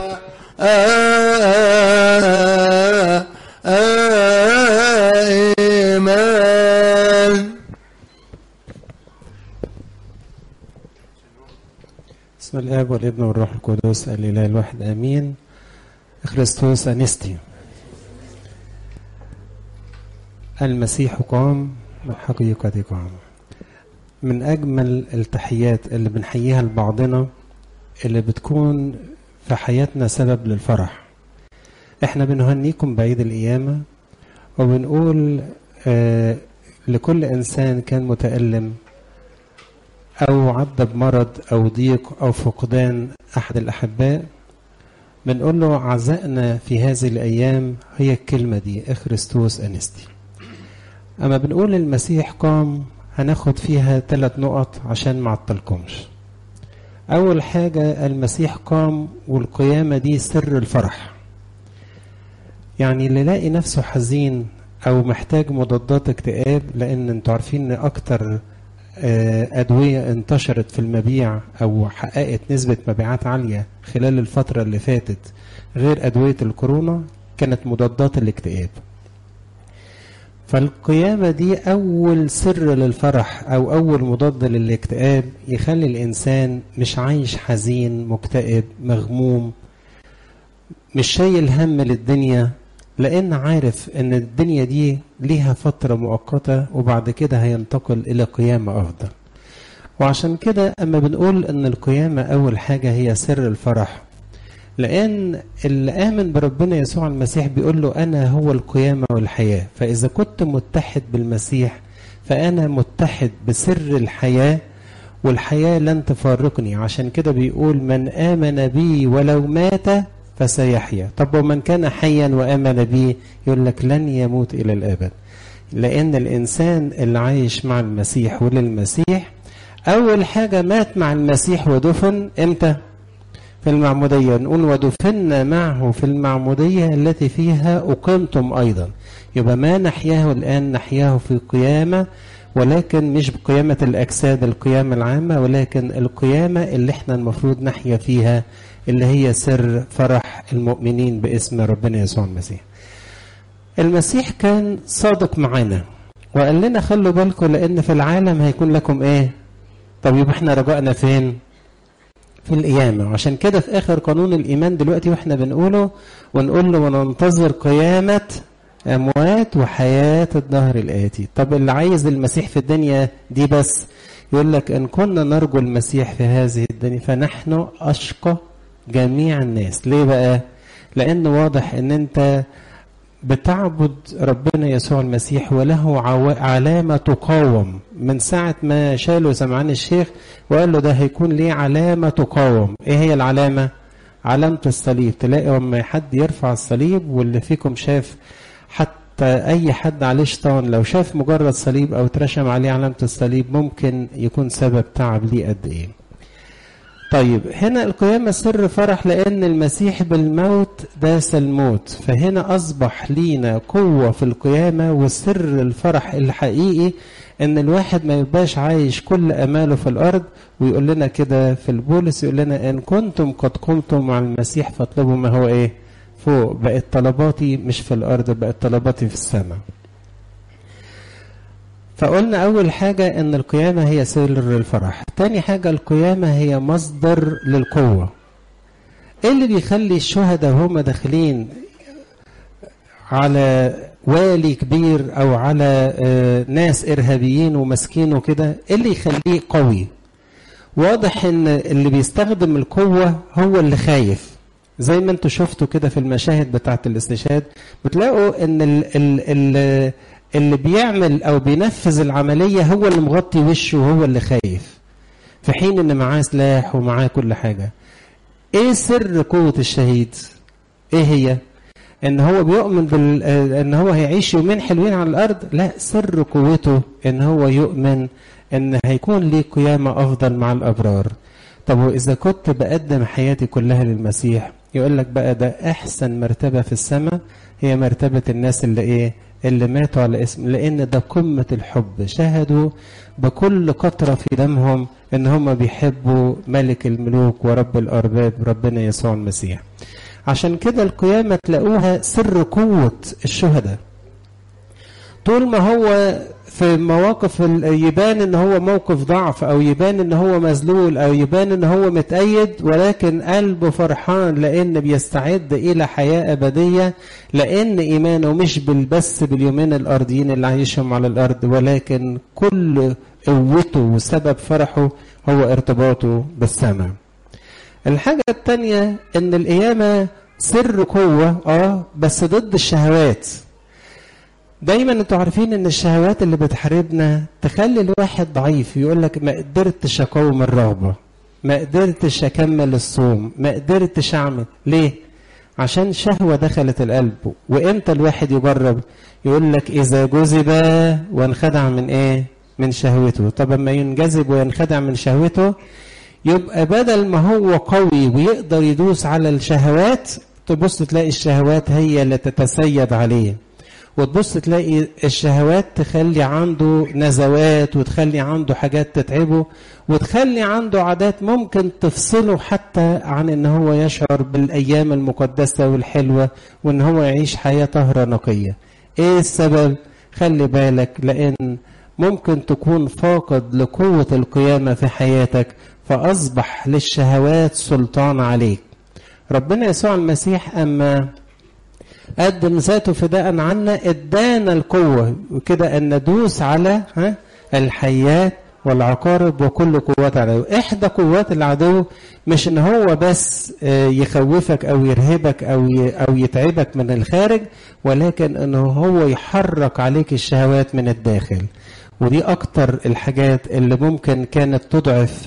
آمين بسم الاب والابن والروح القدس الاله الواحد امين خريستوس انستي المسيح قام بالحقيقة قام من اجمل التحيات اللي بنحييها لبعضنا اللي بتكون في حياتنا سبب للفرح احنا بنهنيكم بعيد القيامة وبنقول آه لكل انسان كان متألم أو عدى بمرض أو ضيق أو فقدان أحد الأحباء بنقول له عزائنا في هذه الأيام هي الكلمة دي إخريستوس أنستي أما بنقول المسيح قام هناخد فيها ثلاث نقط عشان ما عطلكمش أول حاجة المسيح قام والقيامة دي سر الفرح يعني اللي لاقي نفسه حزين أو محتاج مضادات اكتئاب لأن انتوا عارفين إن أكتر أدوية انتشرت في المبيع أو حققت نسبة مبيعات عالية خلال الفترة اللي فاتت غير أدوية الكورونا كانت مضادات الاكتئاب فالقيامة دي أول سر للفرح أو أول مضاد للاكتئاب يخلي الإنسان مش عايش حزين مكتئب مغموم مش شايل هم للدنيا لأن عارف إن الدنيا دي ليها فترة مؤقتة وبعد كده هينتقل إلى قيامة أفضل وعشان كده أما بنقول إن القيامة أول حاجة هي سر الفرح لأن اللي آمن بربنا يسوع المسيح بيقول له أنا هو القيامة والحياة فإذا كنت متحد بالمسيح فأنا متحد بسر الحياة والحياة لن تفارقني عشان كده بيقول من آمن بي ولو مات فسيحيا طب ومن كان حيا وآمن بي يقول لك لن يموت إلى الأبد لأن الإنسان اللي عايش مع المسيح وللمسيح أول حاجة مات مع المسيح ودفن إمتى؟ في المعمودية نقول ودفنا معه في المعمودية التي فيها أقمتم أيضا يبقى ما نحياه الآن نحياه في قيامة ولكن مش بقيامة الأجساد القيامة العامة ولكن القيامة اللي احنا المفروض نحيا فيها اللي هي سر فرح المؤمنين باسم ربنا يسوع المسيح المسيح كان صادق معانا وقال لنا خلوا بالكم لان في العالم هيكون لكم ايه طب يبقى احنا رجائنا فين في القيامة وعشان كده في آخر قانون الإيمان دلوقتي وإحنا بنقوله ونقول له وننتظر قيامة أموات وحياة الدهر الآتي طب اللي عايز المسيح في الدنيا دي بس يقول لك إن كنا نرجو المسيح في هذه الدنيا فنحن أشقى جميع الناس ليه بقى لأن واضح إن أنت بتعبد ربنا يسوع المسيح وله علامة تقاوم من ساعة ما شالوا سمعان الشيخ وقال له ده هيكون ليه علامة تقاوم ايه هي العلامة علامة الصليب تلاقي لما حد يرفع الصليب واللي فيكم شاف حتى اي حد عليه شيطان لو شاف مجرد صليب او اترشم عليه علامة الصليب ممكن يكون سبب تعب ليه قد ايه طيب هنا القيامة سر فرح لأن المسيح بالموت داس الموت فهنا أصبح لينا قوة في القيامة وسر الفرح الحقيقي إن الواحد ما يبقاش عايش كل أماله في الأرض ويقول لنا كده في البولس يقول لنا إن كنتم قد قمتم مع المسيح فاطلبوا ما هو إيه فوق بقت طلباتي مش في الأرض بقت طلباتي في السماء فقلنا أول حاجة إن القيامة هي سر الفرح تاني حاجة القيامة هي مصدر للقوة إيه اللي بيخلي الشهداء هم داخلين على والي كبير أو على ناس إرهابيين ومسكين وكده إيه اللي يخليه قوي واضح إن اللي بيستخدم القوة هو اللي خايف زي ما انتوا شفتوا كده في المشاهد بتاعة الاستشهاد بتلاقوا ان ال ال ال اللي بيعمل او بينفذ العمليه هو اللي مغطي وشه وهو اللي خايف في حين ان معاه سلاح ومعاه كل حاجه ايه سر قوه الشهيد ايه هي ان هو بيؤمن بال ان هو هيعيش يومين حلوين على الارض لا سر قوته ان هو يؤمن ان هيكون ليه قيامه افضل مع الابرار طب واذا كنت بقدم حياتي كلها للمسيح يقول لك بقى ده احسن مرتبه في السماء هي مرتبه الناس اللي ايه اللي ماتوا على اسم لان ده قمة الحب شهدوا بكل قطرة في دمهم ان هم بيحبوا ملك الملوك ورب الارباب ربنا يسوع المسيح عشان كده القيامة تلاقوها سر قوة الشهداء طول ما هو في مواقف يبان ان هو موقف ضعف او يبان ان هو مذلول او يبان ان هو متأيد ولكن قلبه فرحان لان بيستعد الى حياة ابدية لان ايمانه مش بالبس باليومين الارضيين اللي عايشهم على الارض ولكن كل قوته وسبب فرحه هو ارتباطه بالسماء الحاجة التانية ان القيامة سر قوة اه بس ضد الشهوات دايما انتوا عارفين ان الشهوات اللي بتحاربنا تخلي الواحد ضعيف يقول لك ما قدرتش اقاوم الرغبه ما قدرتش اكمل الصوم ما قدرتش اعمل ليه عشان شهوه دخلت القلب وامتى الواحد يجرب يقول لك اذا جذب وانخدع من ايه من شهوته طب اما ينجذب وينخدع من شهوته يبقى بدل ما هو قوي ويقدر يدوس على الشهوات تبص تلاقي الشهوات هي اللي تتسيد عليه وتبص تلاقي الشهوات تخلي عنده نزوات وتخلي عنده حاجات تتعبه وتخلي عنده عادات ممكن تفصله حتى عن ان هو يشعر بالايام المقدسه والحلوه وان هو يعيش حياه طاهره نقيه. ايه السبب؟ خلي بالك لان ممكن تكون فاقد لقوه القيامه في حياتك فاصبح للشهوات سلطان عليك. ربنا يسوع المسيح اما قدم ذاته فداء عنا ادانا القوة وكده ان ندوس على ها الحيات والعقارب وكل قوات العدو احدى قوات العدو مش ان هو بس يخوفك او يرهبك او او يتعبك من الخارج ولكن انه هو يحرك عليك الشهوات من الداخل ودي اكتر الحاجات اللي ممكن كانت تضعف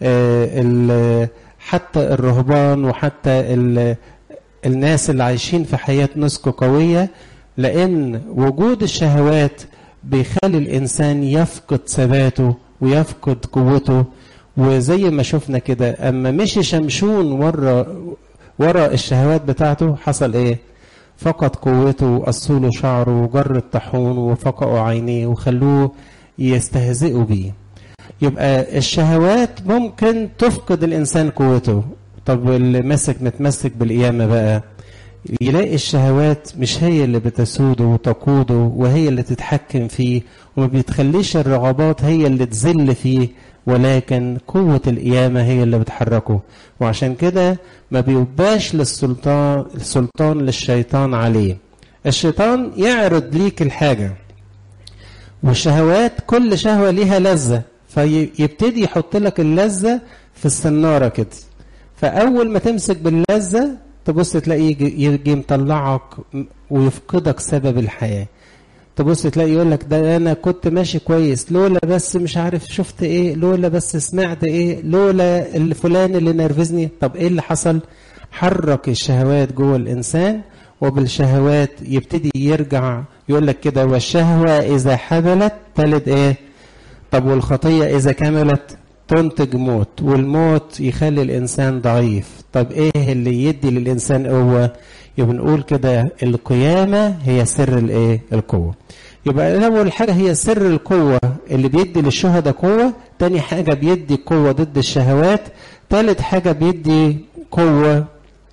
حتى الرهبان وحتى الناس اللي عايشين في حياة نسك قوية لأن وجود الشهوات بيخلي الإنسان يفقد ثباته ويفقد قوته وزي ما شفنا كده أما مشي شمشون ورا ورا الشهوات بتاعته حصل إيه؟ فقد قوته وقصوا له شعره وجر الطاحون وفقعوا عينيه وخلوه يستهزئوا بيه. يبقى الشهوات ممكن تفقد الإنسان قوته طب واللي ماسك متمسك بالقيامة بقى يلاقي الشهوات مش هي اللي بتسوده وتقوده وهي اللي تتحكم فيه وما بيتخليش الرغبات هي اللي تذل فيه ولكن قوة القيامة هي اللي بتحركه وعشان كده ما بيبقاش للسلطان السلطان للشيطان عليه الشيطان يعرض ليك الحاجة والشهوات كل شهوة ليها لذة فيبتدي يحط لك اللذة في السنارة كده فأول ما تمسك باللذة تبص تلاقيه يجي مطلعك ويفقدك سبب الحياة تبص تلاقي يقول لك ده أنا كنت ماشي كويس لولا بس مش عارف شفت إيه لولا بس سمعت إيه لولا الفلان اللي نرفزني طب إيه اللي حصل حرك الشهوات جوه الإنسان وبالشهوات يبتدي يرجع يقول لك كده والشهوة إذا حبلت تلد إيه طب والخطية إذا كملت تنتج موت والموت يخلي الإنسان ضعيف طب إيه اللي يدي للإنسان قوة يبقى نقول كده القيامة هي سر الإيه القوة يبقى أول حاجة هي سر القوة اللي بيدي للشهداء قوة تاني حاجة بيدي قوة ضد الشهوات تالت حاجة بيدي قوة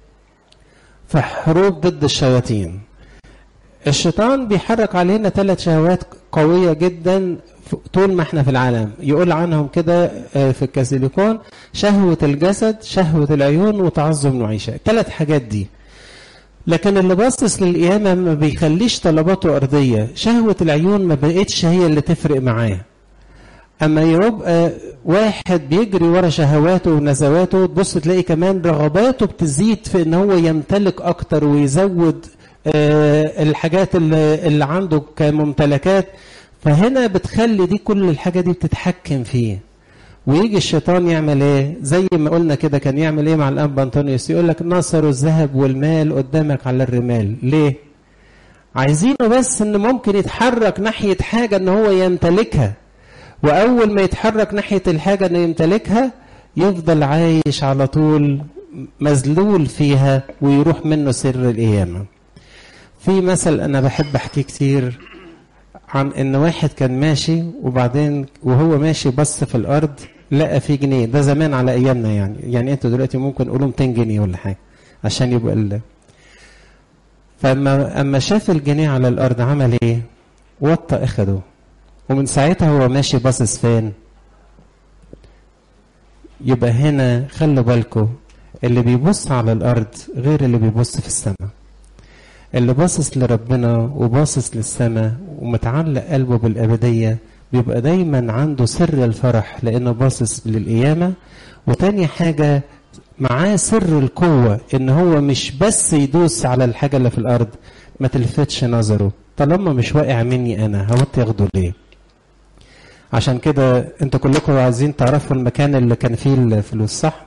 في حروب ضد الشياطين الشيطان بيحرك علينا ثلاث شهوات قوية جدا طول ما احنا في العالم يقول عنهم كده في الكاسيليكون شهوة الجسد شهوة العيون وتعظم المعيشة ثلاث حاجات دي لكن اللي باصص للقيامة ما بيخليش طلباته أرضية شهوة العيون ما بقتش هي اللي تفرق معاه أما يبقى واحد بيجري ورا شهواته ونزواته تبص تلاقي كمان رغباته بتزيد في إن هو يمتلك أكتر ويزود الحاجات اللي, اللي عنده كممتلكات فهنا بتخلي دي كل الحاجة دي بتتحكم فيه ويجي الشيطان يعمل ايه زي ما قلنا كده كان يعمل ايه مع الاب انطونيوس يقول لك نصروا الذهب والمال قدامك على الرمال ليه عايزينه بس ان ممكن يتحرك ناحية حاجة ان هو يمتلكها واول ما يتحرك ناحية الحاجة انه يمتلكها يفضل عايش على طول مذلول فيها ويروح منه سر القيامة في مثل انا بحب احكيه كتير عن ان واحد كان ماشي وبعدين وهو ماشي بص في الارض لقى في جنيه ده زمان على ايامنا يعني يعني انتوا دلوقتي ممكن قولوا 200 جنيه ولا حاجه عشان يبقى ال فاما اما شاف الجنيه على الارض عمل ايه وطى اخده ومن ساعتها هو ماشي باصص فين يبقى هنا خلوا بالكم اللي بيبص على الارض غير اللي بيبص في السماء اللي باصص لربنا وباصص للسماء ومتعلق قلبه بالابديه بيبقى دايما عنده سر الفرح لانه باصص للقيامه وتاني حاجه معاه سر القوه ان هو مش بس يدوس على الحاجه اللي في الارض ما تلفتش نظره طالما مش واقع مني انا هوت ياخده ليه عشان كده انتوا كلكم عايزين تعرفوا المكان اللي كان فيه الفلوس صح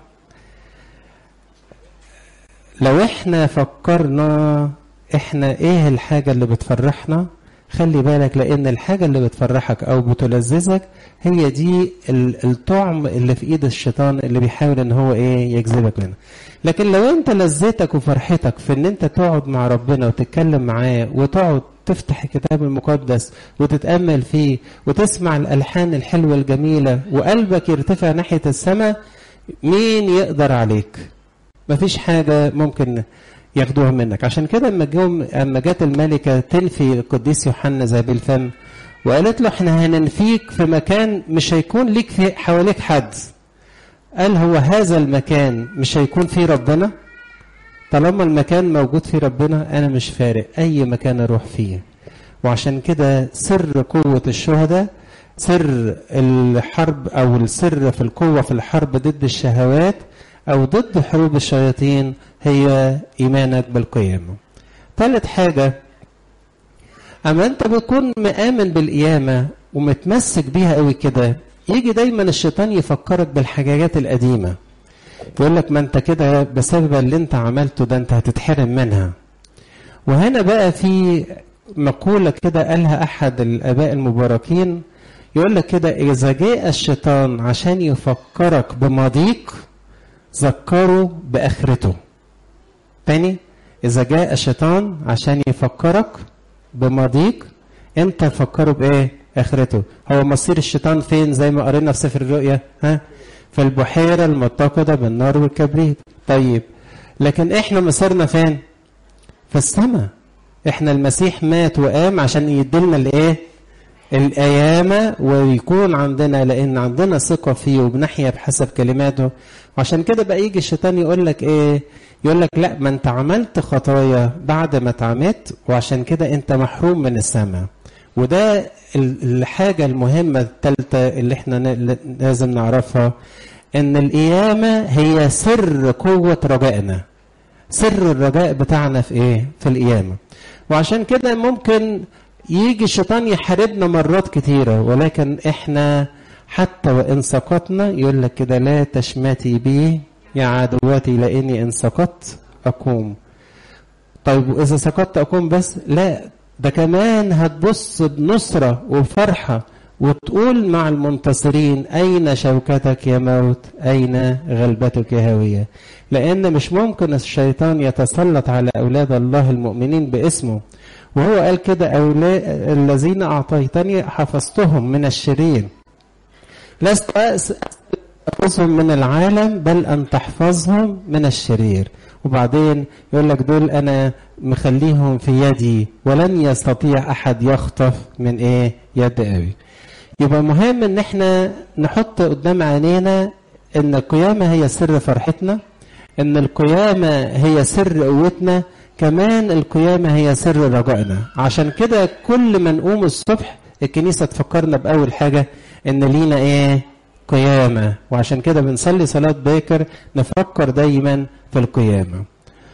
لو احنا فكرنا احنا ايه الحاجة اللي بتفرحنا خلي بالك لان الحاجة اللي بتفرحك او بتلذذك هي دي الطعم اللي في ايد الشيطان اللي بيحاول ان هو ايه يجذبك منها لكن لو انت لذتك وفرحتك في ان انت تقعد مع ربنا وتتكلم معاه وتقعد تفتح الكتاب المقدس وتتأمل فيه وتسمع الألحان الحلوة الجميلة وقلبك يرتفع ناحية السماء مين يقدر عليك مفيش حاجة ممكن ياخدوها منك عشان كده اما جم اما جت الملكه تنفي القديس يوحنا ذهب الفم وقالت له احنا هننفيك في مكان مش هيكون ليك في حواليك حد قال هو هذا المكان مش هيكون فيه ربنا طالما المكان موجود فيه ربنا انا مش فارق اي مكان اروح فيه وعشان كده سر قوه الشهداء سر الحرب او السر في القوه في الحرب ضد الشهوات او ضد حروب الشياطين هي ايمانك بالقيامه ثالث حاجه اما انت بتكون مآمن بالقيامه ومتمسك بيها قوي كده يجي دايما الشيطان يفكرك بالحاجات القديمه يقول لك ما انت كده بسبب اللي انت عملته ده انت هتتحرم منها وهنا بقى في مقولة كده قالها أحد الآباء المباركين يقول لك كده إذا جاء الشيطان عشان يفكرك بماضيك ذكره بآخرته تاني إذا جاء الشيطان عشان يفكرك بماضيك أنت فكره بإيه؟ آخرته هو مصير الشيطان فين زي ما قرينا في سفر الرؤيا ها؟ في البحيرة المتقدة بالنار والكبريت طيب لكن إحنا مصيرنا فين؟ في السماء إحنا المسيح مات وقام عشان يديلنا الإيه؟ القيامة ويكون عندنا لأن عندنا ثقة فيه وبنحيا بحسب كلماته وعشان كده بقى يجي الشيطان يقول لك إيه؟ يقول لك لا ما أنت عملت خطايا بعد ما اتعمدت وعشان كده أنت محروم من السماء وده الحاجة المهمة الثالثة اللي احنا لازم نعرفها ان القيامة هي سر قوة رجائنا سر الرجاء بتاعنا في ايه في القيامة وعشان كده ممكن يجي الشيطان يحاربنا مرات كتيرة ولكن احنا حتى وان سقطنا يقول لك كده لا تشمتي بي يا عدواتي لاني ان سقطت اقوم طيب واذا سقطت اقوم بس لا ده كمان هتبص بنصرة وفرحة وتقول مع المنتصرين أين شوكتك يا موت أين غلبتك يا هاوية لأن مش ممكن الشيطان يتسلط على أولاد الله المؤمنين باسمه وهو قال كده أولاد الذين أعطيتني حفظتهم من الشرير لست تحفظهم من العالم بل أن تحفظهم من الشرير وبعدين يقول لك دول أنا مخليهم في يدي ولن يستطيع أحد يخطف من إيه يد أبي يبقى مهم ان احنا نحط قدام عينينا ان القيامة هي سر فرحتنا ان القيامة هي سر قوتنا كمان القيامة هي سر رجائنا عشان كده كل ما نقوم الصبح الكنيسة تفكرنا بأول حاجة ان لينا ايه قيامة وعشان كده بنصلي صلاة باكر نفكر دايما في القيامة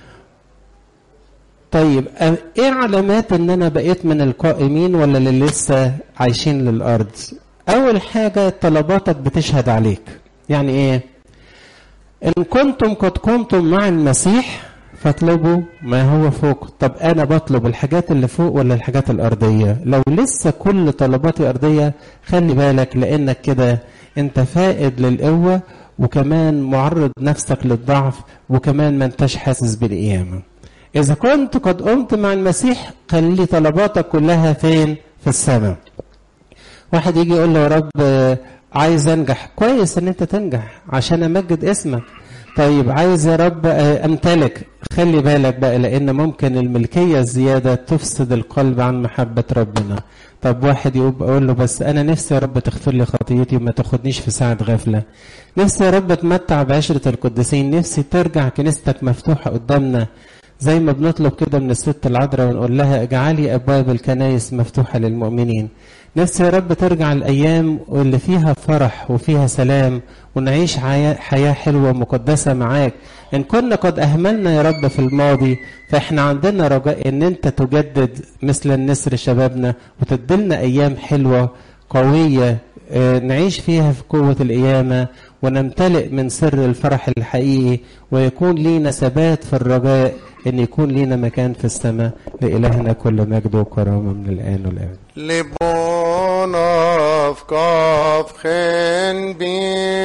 طيب ايه علامات ان انا بقيت من القائمين ولا اللي لسه عايشين للارض اول حاجة طلباتك بتشهد عليك يعني ايه ان كنتم قد قمتم مع المسيح فاطلبوا ما هو فوق طب انا بطلب الحاجات اللي فوق ولا الحاجات الارضية لو لسه كل طلباتي ارضية خلي بالك لانك كده انت فائد للقوة وكمان معرض نفسك للضعف وكمان ما انتش حاسس بالقيامه إذا كنت قد قمت مع المسيح خلي طلباتك كلها فين؟ في السماء واحد يجي يقول له يا رب عايز انجح كويس ان انت تنجح عشان امجد اسمك طيب عايز يا رب امتلك خلي بالك بقى لان ممكن الملكيه الزياده تفسد القلب عن محبه ربنا طب واحد يقول له بس انا نفسي يا رب تغفر لي خطيتي وما تاخدنيش في ساعه غفله نفسي يا رب اتمتع بعشره القديسين نفسي ترجع كنيستك مفتوحه قدامنا زي ما بنطلب كده من الست العذراء ونقول لها اجعلي ابواب الكنائس مفتوحه للمؤمنين نفسي يا رب ترجع الايام اللي فيها فرح وفيها سلام ونعيش حياه حلوه مقدسه معاك ان كنا قد اهملنا يا رب في الماضي فاحنا عندنا رجاء ان انت تجدد مثل النسر شبابنا وتدلنا ايام حلوه قويه نعيش فيها في قوه القيامه ونمتلئ من سر الفرح الحقيقي ويكون لينا ثبات في الرجاء ان يكون لينا مكان في السماء لالهنا كل مجد وكرامه من الان والابد Libon of Kaf Chen Bin